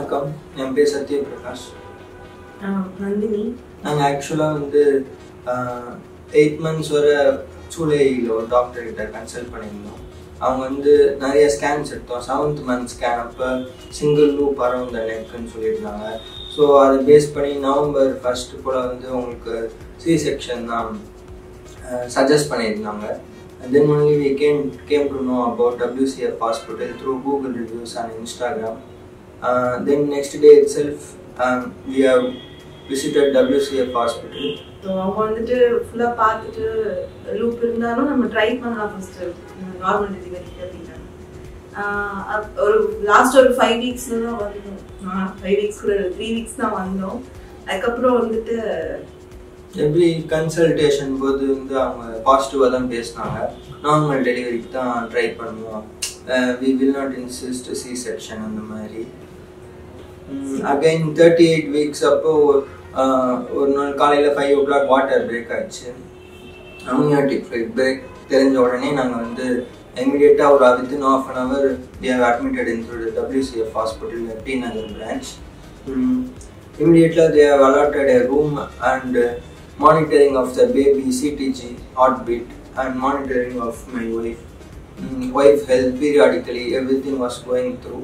வணக்கம் என் பேர் சத்யபிரகாஷ் நந்தினி நாங்கள் ஆக்சுவலாக வந்து எயிட் மந்த்ஸ் வரை சூளையில் ஒரு டாக்டர் கிட்ட கன்சல்ட் பண்ணியிருந்தோம் அவங்க வந்து நிறைய ஸ்கேன்ஸ் எடுத்தோம் செவன்த் மந்த் ஸ்கேன் அப்போ சிங்கிள் லூப் அரவுண்ட் த நெக்குன்னு சொல்லியிருந்தாங்க ஸோ அதை பேஸ் பண்ணி நவம்பர் ஃபர்ஸ்ட் போல் வந்து உங்களுக்கு சி செக்ஷன் தான் சஜஸ்ட் பண்ணியிருந்தாங்க And then only we came came to know about WCF Hospital through Google reviews and Instagram. Uh, then next day itself, um, we have visited WCF Hospital. So அவங்க வந்துட்டு ஃபுல்லாக பார்த்துட்டு loop இருந்தாலும் நம்ம try பண்ணலாம் first normal டெலிவரிக்கு அப்படின்னாங்க ஆஹ் அப்- ஒரு லாஸ்ட் ஒரு ஃபைவ் வீக்ஸில் தான் வந்தோம் ஃபைவ் வீக்ஸ் கூட த்ரீ வீக்ஸ் தான் வந்தோம் அதுக்கப்புறம் வந்துட்டு எவ்ரி கன்சல்டேஷன் போது வந்து அவங்க பாசிட்டிவாக தான் பேசினாங்க நார்மல் டெலிவரிக்கு தான் ட்ரை பண்ணுவோம் we will not insist C section அந்த மாதிரி அகைன் தேர்ட்டி எயிட் வீக்ஸ் அப்போ uh, ஒரு நாள் காலையில் five o'clock water break ஆயிடுச்சு அம்னியாட்டிக் ஃப்ளைட் பிரேக் தெரிஞ்ச உடனே நாங்கள் வந்து இமீடியட்டாக ஒரு within of an hour we have admitted into WCF hospital T Nagar branch immediately they have allotted a room and uh, monitoring of the baby CTG heartbeat and monitoring of my wife mm, wife health periodically everything was going through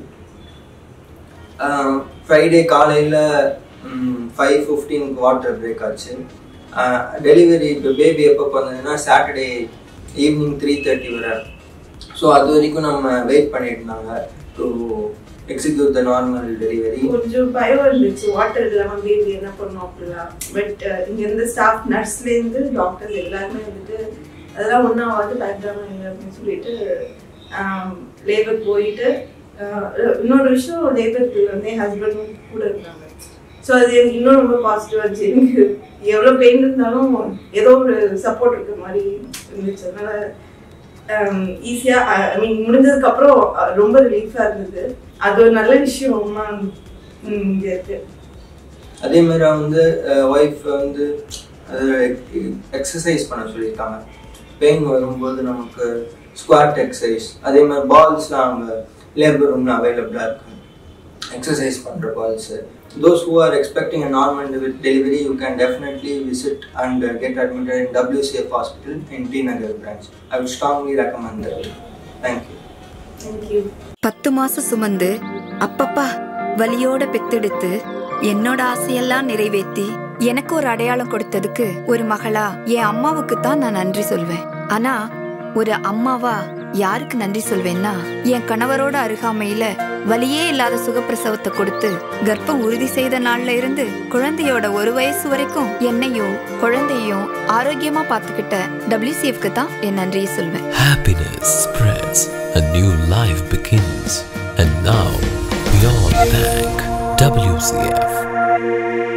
Friday காலையில் five ஃபிஃப்டீனுக்கு water break ஆச்சு delivery இப்போ baby எப்போ பிறந்ததுன்னா Saturday evening three thirty வரை so அது வரைக்கும் நம்ம வெயிட் பண்ணிட்டு இருந்தாங்க to execute the normal delivery கொஞ்சம் பயம் இருந்துச்சு வாட்டர் இல்லாமல் பேபி என்ன பண்ணோம் அப்படிலாம் பட் இங்க இருந்து ஸ்டாஃப் நர்ஸ்லேருந்து டாக்டர்ஸ் எல்லாருமே வந்துட்டு அதெல்லாம் ஒன்றாவது பயப்படாம இல்லை அப்படின்னு சொல்லிட்டு லேபர் போயிட்டு ஆஹ் இன்னொரு விஷயம் லேபருக்கு வந்து என் ஹஸ்பண்டும் கூட இருந்தாங்க ஸோ அது எனக்கு இன்னும் ரொம்ப பாசிட்டிவாக இருந்துச்சு எனக்கு எவ்வளோ பெயின் இருந்தாலும் ஏதோ ஒரு சப்போர்ட் இருக்க மாதிரி இருந்துச்சு அதனால ஈஸியாக ஐ மீன் முடிஞ்சதுக்கப்புறம் ரொம்ப ரிலீஃபாக இருந்தது அது ஒரு நல்ல விஷயமா இங்கே இருக்கு அதே மாதிரி வந்து ஒய்ஃப் வந்து எக்ஸசைஸ் பண்ண சொல்லியிருக்காங்க பெயின் வரும்போது நமக்கு ஸ்குவாட் எக்ஸசைஸ் அதே மாதிரி பால்ஸ்லாம் அங்கே லேபர் ரூம்ல அவைலபிளாக இருக்கு எக்ஸசைஸ் பண்ணுற balls those who are expecting a normal deli- delivery you can definitely visit and uh, get admitted in WCF hospital in T Nagar branch I would strongly recommend that thank you thank you பத்து மாசம் சுமந்து அப்பப்பா வலியோட பெத்தெடுத்து என்னோட ஆசையெல்லாம் நிறைவேத்தி எனக்கு ஒரு அடையாளம் கொடுத்ததுக்கு ஒரு மகளா என் அம்மாவுக்கு தான் நான் நன்றி சொல்வேன் ஆனா ஒரு அம்மாவா யாருக்கு நன்றி சொல்வேன்னா என் கணவரோட அருகாமையில வலியே இல்லாத சுகப்பிரசவத்தை கொடுத்து கர்ப்பம் உறுதி செய்த நாள்ல இருந்து குழந்தையோட ஒரு வயசு வரைக்கும் என்னையும் குழந்தையும் ஆரோக்கியமா பாத்துக்கிட்ட டபிள்யூசிஎஃப்க்கு தான் என் நன்றியை சொல்வேன் Happiness spreads, a new life begins, and now we all thank WCF.